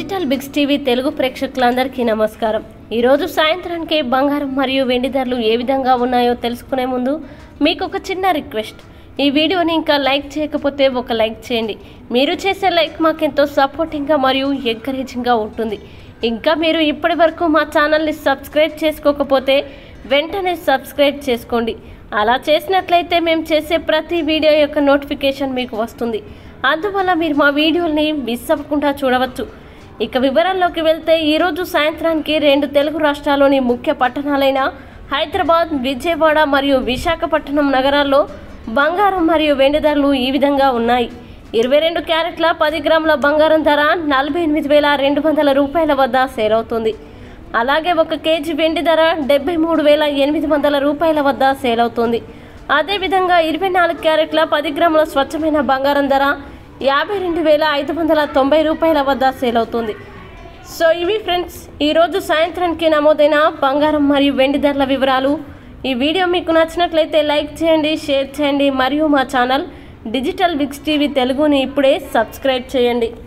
digital Biggs TV Telugu ప్రేక్షకులందరికీ నమస్కారం ఈరోజు సాయంత్రానికి బంగారం మరియు వెండి ధరలు ఏ విధంగా ఉన్నాయో తెలుసుకునే ముందు మీకు ఒక చిన్న రిక్వెస్ట్ ఈ వీడియోని ఇంకా లైక్ చేయకపోతే ఒక లైక్ చేయండి మీరు చేసే లైక్ మాకెంతో సపోర్టింగ్గా మరియు ఎంకరేజింగ్గా ఉంటుంది ఇంకా మీరు ఇప్పటి వరకు మా ఛానల్ని సబ్స్క్రైబ్ చేసుకోకపోతే వెంటనే సబ్స్క్రైబ్ చేసుకోండి అలా చేసినట్లయితే మేము చేసే ప్రతి వీడియో యొక్క నోటిఫికేషన్ మీకు వస్తుంది అందువల్ల మీరు మా వీడియోల్ని మిస్ అవ్వకుండా చూడవచ్చు ఇక వివరాల్లోకి వెళ్తే ఈరోజు సాయంత్రానికి రెండు తెలుగు రాష్ట్రాల్లోని ముఖ్య పట్టణాలైన హైదరాబాద్ విజయవాడ మరియు విశాఖపట్నం నగరాల్లో బంగారం మరియు వెండి ధరలు ఈ విధంగా ఉన్నాయి ఇరవై రెండు క్యారెట్ల పది గ్రాముల బంగారం ధర నలభై ఎనిమిది వేల రెండు వందల రూపాయల వద్ద సేల్ అవుతుంది అలాగే ఒక కేజీ వెండి ధర డెబ్బై మూడు వేల ఎనిమిది వందల రూపాయల వద్ద సేల్ అవుతుంది అదేవిధంగా ఇరవై నాలుగు క్యారెట్ల పది గ్రాముల స్వచ్ఛమైన బంగారం ధర యాభై రెండు వేల ఐదు వందల తొంభై రూపాయల వద్ద సేల్ అవుతుంది సో ఇవి ఫ్రెండ్స్ ఈరోజు సాయంత్రానికి నమోదైన బంగారం మరియు వెండి ధరల వివరాలు ఈ వీడియో మీకు నచ్చినట్లయితే లైక్ చేయండి షేర్ చేయండి మరియు మా ఛానల్ డిజిటల్ బిగ్స్ టీవీ తెలుగుని ఇప్పుడే సబ్స్క్రైబ్ చేయండి